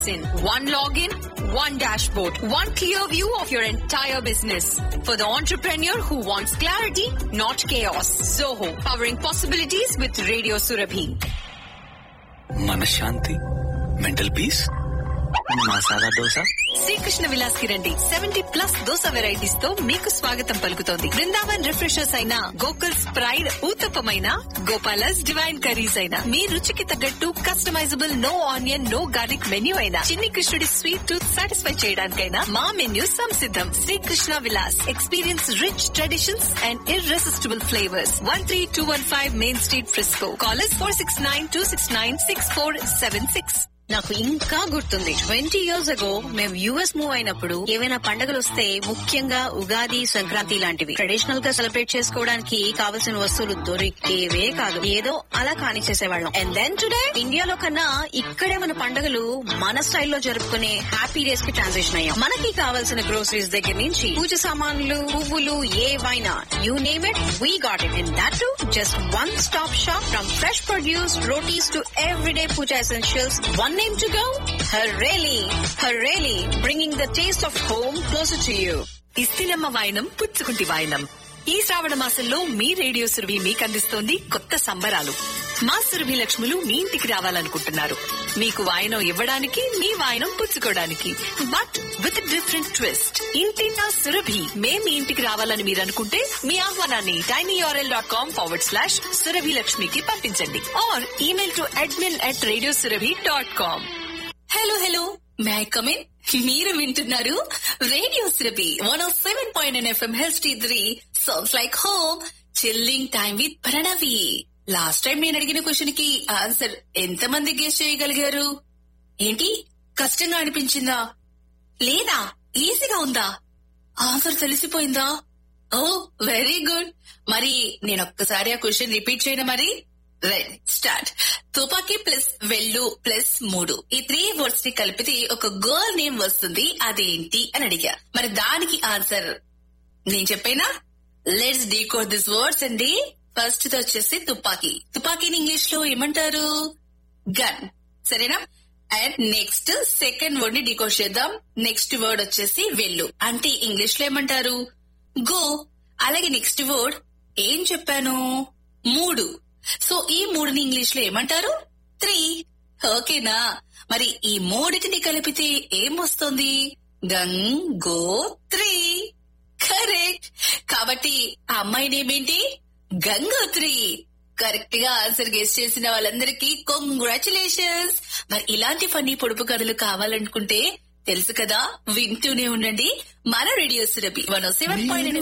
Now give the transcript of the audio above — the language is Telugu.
in one login, one dashboard, one clear view of your entire business. For the entrepreneur who wants clarity, not chaos. Zoho, powering possibilities with Radio Surabhi. మనశ్శాంతి మెంటల్ పీస్ మసాలా దోశ శ్రీకృష్ణ విలాస్ కి రండి సెవెంటీ ప్లస్ దోస వెరైటీస్ తో మీకు స్వాగతం పలుకుతోంది బృందావన్ రిఫ్రెషర్స్ అయిన గోకుల్స్ ప్రైడ్ ఊతప్పమైన గోపాలస్ డివైన్ కర్రీస్ అయినా మీ రుచికి తగ్గట్టు customisable no onion no garlic menu అయినా చిన్ని కృష్ణుడి స్వీట్ టూత్ సాటిస్ఫై చేయడానికైనా మా మెన్యూ సంసిద్ధం Srikrishna Vilas experience rich traditions and irresistible flavours one three two one five main street Frisco callers four six nine two six nine six four seven six నాకు ఇంకా గుర్తుంది ట్వంటీ ఇయర్స్ అగో మేము యుఎస్ మూవ్ అయినప్పుడు ఏవైనా పండుగలు వస్తే ముఖ్యంగా ఉగాది సంక్రాంతి లాంటివి ట్రెడిషనల్ గా సెలబ్రేట్ చేసుకోవడానికి కావలసిన వస్తువులు దొరికేవే కాదు ఏదో అలా కానిచ్చేసేవాళ్ళం అండ్ దెన్ టుడే ఇండియాలో కన్నా ఇక్కడే మన పండుగలు మన స్టైల్లో జరుపుకునే హ్యాపీ డేస్ కి ట్రాన్సిషన్ అయ్యాం మనకి కావాల్సిన గ్రోసరీస్ దగ్గర నుంచి పూజ సామాన్లు పువ్వులు ఏవైనా you name it we got it and that too just one stop shop from fresh produce rotis to everyday puja essentials. One name to go? Hareli. Hareli, bringing the taste of home closer to you. ఇస్తిలమ్మ వాయనం పుచ్చుకుంటి వాయనం ఈ శ్రావణ మాసంలో మీ రేడియో సురభి మీకు అందిస్తోంది కొత్త సంబరాలు మా సురభి లక్ష్ములు మీ ఇంటికి రావాలనుకుంటున్నారు మీకు వాయనం ఇవ్వడానికి మీ వాయనం పుచ్చుకోవడానికి బట్ విత్ డిఫరెంట్ ట్విస్ట్ ఇంటిన్నా సురభి మేం మీ ఇంటికి రావాలని మీరు అనుకుంటే మీ ఆహ్వానాన్ని TinyURL dot com forward slash Surabhi లక్ష్మికి పంపించండి or email to admin at radio Surabhi dot com hello hello may come in మీరు వింటున్నారు radio Surabhi one of seven point nine FM హెల్స్టీ three songs like home chilling time with Pranavi last time నేను అడిగిన క్వశ్చన్ కి ఆన్సర్ ఎంత మంది గెస్ చేయగలిగారు ఏంటి కష్టంగా అనిపించిందా లేదా ఈజీగా ఉందా ఆన్సర్ తెలిసిపోయిందా ఓ వెరీ గుడ్ మరి నేను ఒక్కసారి ఆ క్వశ్చన్ రిపీట్ చేయను మరి రైట్ స్టార్ట్ తుపాకీ ప్లస్ వెళ్ళు ప్లస్ మూడు ఈ త్రీ వర్డ్స్ ని కలిపితే ఒక గర్ల్ నేమ్ వస్తుంది అదేంటి అని అడిగా మరి దానికి ఆన్సర్ నేను చెప్పేనా లెట్స్ డీకోడ్ దిస్ వర్డ్స్ అండి ఫస్ట్ వచ్చేసి తుపాకీ తుపాకీని ఇంగ్లీష్ లో ఏమంటారు గన్ సరేనా అండ్ నెక్స్ట్ సెకండ్ వర్డ్ ని డీకోడ్ చేద్దాం నెక్స్ట్ వర్డ్ వచ్చేసి వెళ్ళు అంటే ఇంగ్లీష్ లో ఏమంటారు గో అలాగే నెక్స్ట్ వర్డ్ ఏం చెప్పాను మూడు సో ఈ మూడుని ఇంగ్లీష్ లో ఏమంటారు త్రీ ఓకేనా మరి ఈ మూడిటిని కలిపితే ఏం వస్తుంది గంగో త్రీ కరెక్ట్ కాబట్టి ఆ అమ్మాయి నేమేంటి గంగోత్రి కరెక్ట్ గా ఆన్సర్ గెస్ట్ చేసిన వాళ్ళందరికీ కంగ్రాచులేషన్స్ మరి ఇలాంటి ఫన్నీ పొడుపు కథలు కావాలనుకుంటే తెలుసు కదా వింటూనే ఉండండి మన radio Surabhi one seven point